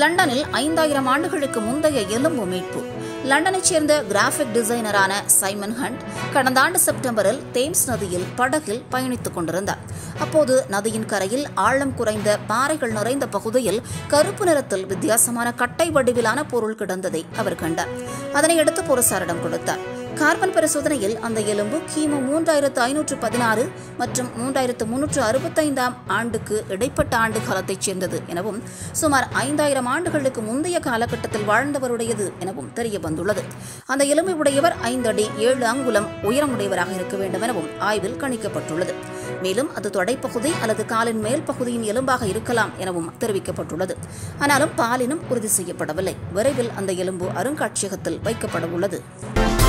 லண்டனில் ஐந்தாயிரம் ஆண்டுகளுக்கு முந்தைய எலும்பு மீட்பு லண்டனைச் சேர்ந்த கிராஃபிக் டிசைனரான சைமன் ஹண்ட் கடந்த ஆண்டு செப்டம்பரில் தேம்ஸ் நதியில் படகில் பயணித்துக் கொண்டிருந்தார் அப்போது நதியின் கரையில் ஆழம் குறைந்த பாறைகள் நிறைந்த பகுதியில் கருப்பு நிறத்தில் வித்தியாசமான கட்டை வடிவிலான பொருள் கிடந்ததை அவர் கண்டார் அதனை எடுத்து போலீசாரிடம் கொடுத்தார் கார்பன் பரிசோதனையில் அந்த எலும்பு கிமு மூன்றாயிரத்து ஐநூற்று பதினாறு மற்றும் மூன்றாயிரத்து முன்னூற்று அறுபத்தைந்தாம் ஆண்டுக்கு இடைப்பட்ட ஆண்டு காலத்தைச் சேர்ந்தது எனவும் சுமார் ஐந்தாயிரம் ஆண்டுகளுக்கு முந்தைய காலகட்டத்தில் வாழ்ந்தவருடையது எனவும் தெரிய வந்துள்ளது அந்த எலும்பை உடையவர் ஐந்து அடி ஏழு அங்குலம் உயரமுடையவராக இருக்க வேண்டும் எனவும் ஆய்வில் கணிக்கப்பட்டுள்ளது மேலும் அது தொடைப்பகுதி அல்லது காலின் மேல் பகுதியின் எலும்பாக இருக்கலாம் எனவும் தெரிவிக்கப்பட்டுள்ளது ஆனாலும் பாலினம் உறுதி செய்யப்படவில்லை விரைவில் அந்த எலும்பு அருங்காட்சியகத்தில் வைக்கப்பட உள்ளது